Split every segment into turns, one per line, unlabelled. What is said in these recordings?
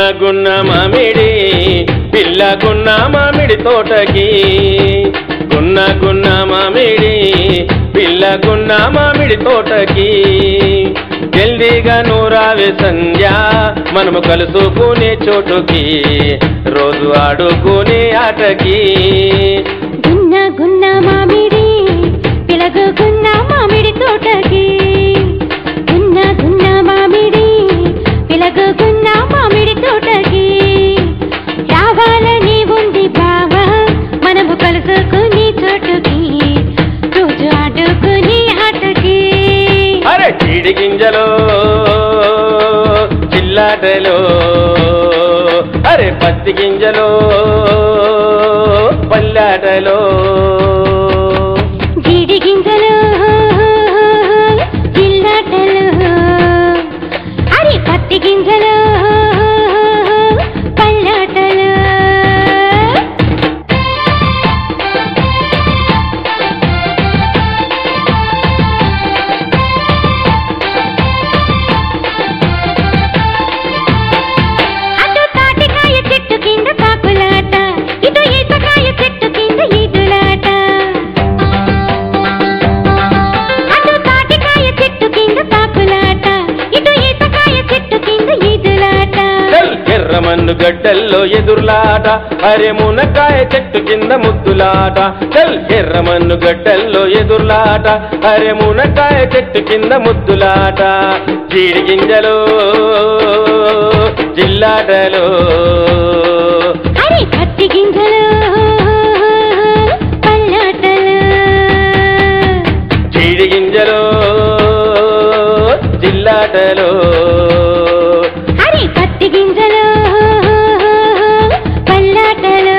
గున్న మామిడి పిల్ల గున్న మామిడి తోటకి గున్న గున్న మామిడి పిల్ల గున్న మామిడి తోటకి జల్దీగా నూరావే సంధ్య మనము కలుసుకునే చోటుకి రోజు ఆడుకునే ఆటకి
గున్న గున్న మామిడి పిలగు గున్న మామిడి తోటకి గున్న గున్న మామిడి పిలగు గున్న మామిడి తోటకి రావాలని ఉంది బావా మనము కలుసుకుని చోటుకి రోజు ఆడుకుని ఆటకి
అరే చీడి గింజలో చిల్లాటలో అరే పత్తి గింజలో పల్లాటలో
జీడి గింజలు జిల్లాటలు అరే పత్తి గింజలు పల్లాటలు అటు తాటికాయ చెట్టు కింద కాకులాట ఇటు ఈతకాయ చెట్టు కింద ఈదులాట అటు తాటికాయ చెట్టు కింద కాకులాట ఇటు ఈతకాయ చెట్టు కింద ఈదులాట
చల్ ఎర్రమన్ను గడ్డల్లో ఎదుర్లాట అరే మునక్కాయ చెట్టు కింద ముద్దులాట చల్ ఎర్రమన్ను గడ్డల్లో ఎదుర్లాట అరే మునక్కాయ చెట్టు కింద ముద్దులాట చీడి గింజలో జిల్లాటలో
అరే పత్తి గింజలు పల్లాటలు
చీడి గింజలో జిల్లాటలో
అరే పత్తి గింజలు పల్లాటలు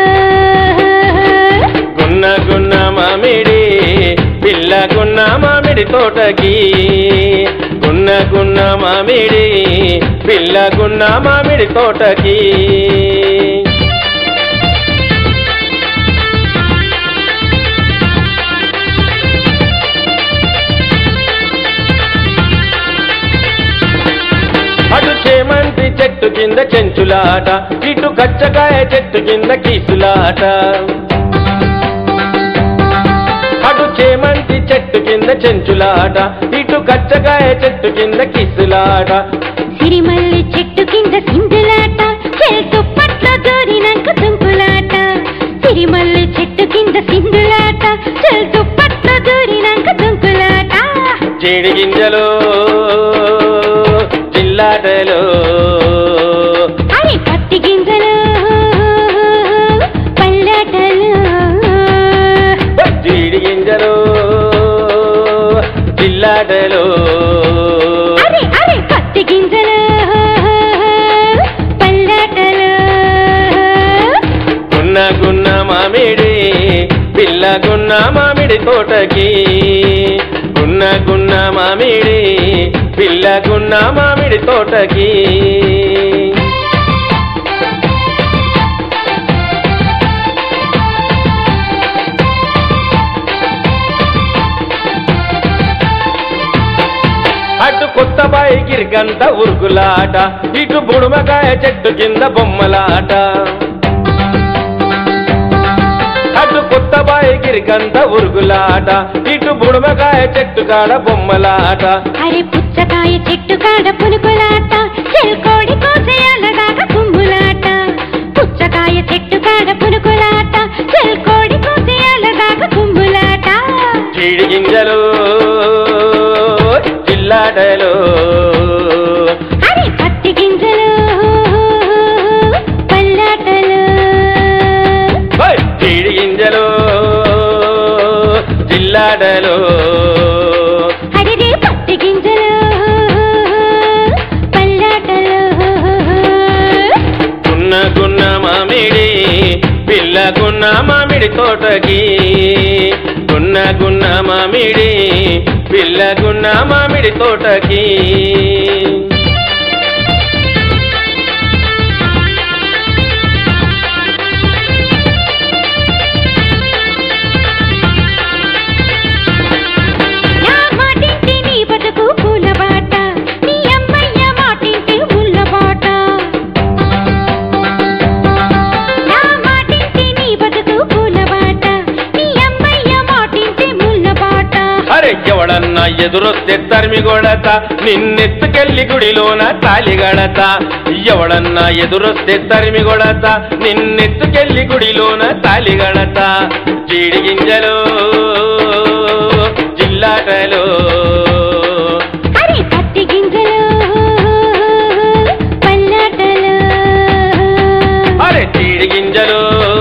గున్న గున్న మామిడి పిల్ల గున్న మామిడి తోటకి గున్న గున్న మామిడి పిల్ల గున్న మామిడి తోటకి అటు చేమంతి చెట్టు కింద చెంచులాట ఇటు కచ్చకాయ చెట్టు కింద కీసులాట అటు చేమంతి చెట్టు కింద చెంచులాట ఇటు కచ్చకాయ చెట్టు కింద కిసులాట
సిరిమల్లి చెట్టు కింద సింధులాట చెల్టు పట్ల దూరినాక తుంకులాట సిరిమల్లి చెట్టు కింద సింధులాట చెల్టు పట్ల దూరినాక తుంకులాట
జీడి గింజలు జిల్లాటలు
అరే పత్తి గింజలు పల్లెటలు
జీడి గింజలు జిల్లాటలు
అరే అరే పత్తి గింజలు పల్లెటలు
గున్న గున్న మామిడి పిల్ల గున్న మామిడి తోటకి గున్న గున్న మామిడి పిల్ల గున్న మామిడి తోటకి అటు కొత్త బాయి గిరికంత ఉరుకులాట ఇటు బుడుమకాయ చెట్టు కింద బొమ్మలాట అటు కొత్త బాయి గిరికంత ఉరుకులాట ఇటు బుడుమకాయ చెట్టు కాడ బొమ్మలాట
అరే పుచ్చకాయ చెట్టు కాడ పునుకులాట చెల్కోడి కోసేయాలదాకా కుమ్ములాట పుచ్చకాయ చెట్టు కాడ పునుకులాట చెల్కోడి కోసేయాలదాకా కుమ్ములాట
చీడి గింజలు చిల్లాటలు
అరే పత్తి గింజలు పల్లాటలు
ఓయ్! చీడి గింజలు చిల్లాటలు
అరే పత్తి గింజలు పల్లాటలు
గున్న గున్న మామిడి పిల్ల గున్న మామిడి తోటకి గున్న గున్న మామిడి పిల్ల గున్న మామిడి తోటకి
నా మాటింటి నీ బతుకు పూల బాట నీ అమ్మయ్య మాటింటి ముళ్ళ బాట
ఎదురొస్తే తరిమి గొడత నిన్నెత్తుకెళ్ళి గుడిలోన తాలిగడత ఎవడన్నా ఎదురొస్తే తరిమి గొడత నిన్నెత్తుకెళ్ళి గుడిలోన తాలిగడత జీడి గింజలు జిల్లాటలో
అరే పత్తి గింజలు పల్లాటలు
అరే జీడి గింజలు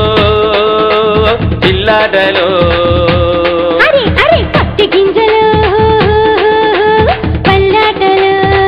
జిల్లాటలో
అరే అరే పత్తి గింజలు పల్లాటలు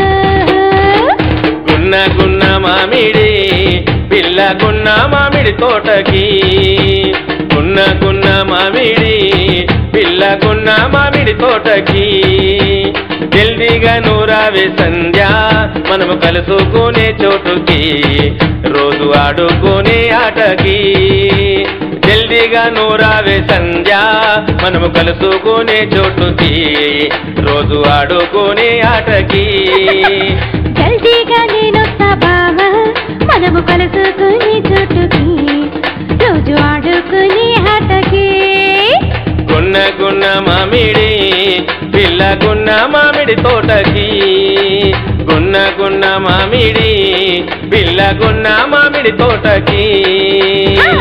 గున్న గున్న మామిడి పిల్ల గున్న మామిడి తోటకి గున్న గున్న మామిడి పిల్ల గున్న మామిడి తోటకి జల్దీగా నూరావే సంధ్య మనము కలుసుకునే చోటుకి రోజు ఆడుకునే ఆటకి జల్దీగా నూరావే సంధ్య మనము కలుసుకునే చోటుకి రోజు ఆడుకునే ఆటకి
జల్దీగా నేనొస్తా బావా మనము కలుసుకునే చోటుకి రోజు ఆడుకునే ఆటకి
గున్న గున్న మామిడి పిల్ల గున్న మామిడి తోటకి గున్న గున్న మామిడి పిల్ల గున్న మామిడి తోటకి